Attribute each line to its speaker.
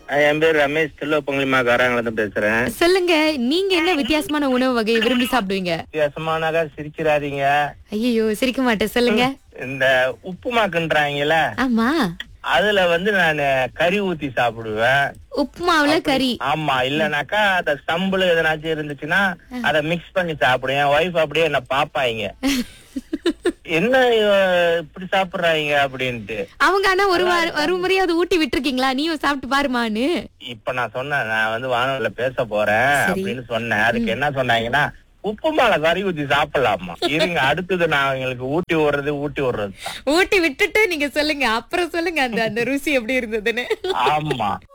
Speaker 1: என் பேர் ரமேஷ் தில்லோப்பங்களிமா காராங்கிலிருந்து பேசுறேன்
Speaker 2: சொல்லுங்க நீங்க என்ன வித்தியாசமான உணவு வகையை விரும்பி சாப்பிடுவீங்க
Speaker 1: வித்தியாசமானாக்கா சிரிச்சிடாதீங்க
Speaker 2: ஐயோ சிரிக்க மாட்டேன் சொல்லுங்க
Speaker 1: இந்த உப்புமாக்குன்றாங்கல்ல
Speaker 2: ஆமா
Speaker 1: அதுல வந்து நான் கறி ஊத்தி சாப்பிடுவேன்
Speaker 2: உப்புமாவுல கறி
Speaker 1: ஆமா இல்லனாக்கா அந்த ஸ்டம்புல எதனாச்சும் இருந்துச்சுன்னா அத மிக்ஸ் பண்ணி சாப்பிடுவேன் என் ஒய்ஃப் அப்படியே என்ன பாப்பாங்க என்ன இவ இப்படி சாப்பிடுறாங்க அப்படின்ட்டு
Speaker 2: அவங்க ஆனா ஒரு வார- ஒரு முறையாவது ஊட்டி விட்டுருக்கீங்களா நீயும் சாப்பிட்டு பாருமான்னு
Speaker 1: இப்ப நான் சொன்னேன் நான் வந்து வானொலியில பேச போறேன் அப்படின்னு சொன்னேன் அதுக்கு என்ன சொன்னாங்கன்னா உப்பு மேல கறி ஊத்தி சாப்பிடலாமா இருங்க அடுத்தது நான் அவங்களுக்கு ஊட்டி விடுறது ஊட்டி விடுறது தான்
Speaker 2: ஊட்டி விட்டுட்டு நீங்க சொல்லுங்க அப்புறம் சொல்லுங்க அந்த அந்த ருசி எப்படி இருந்ததுன்னு
Speaker 1: ஆமா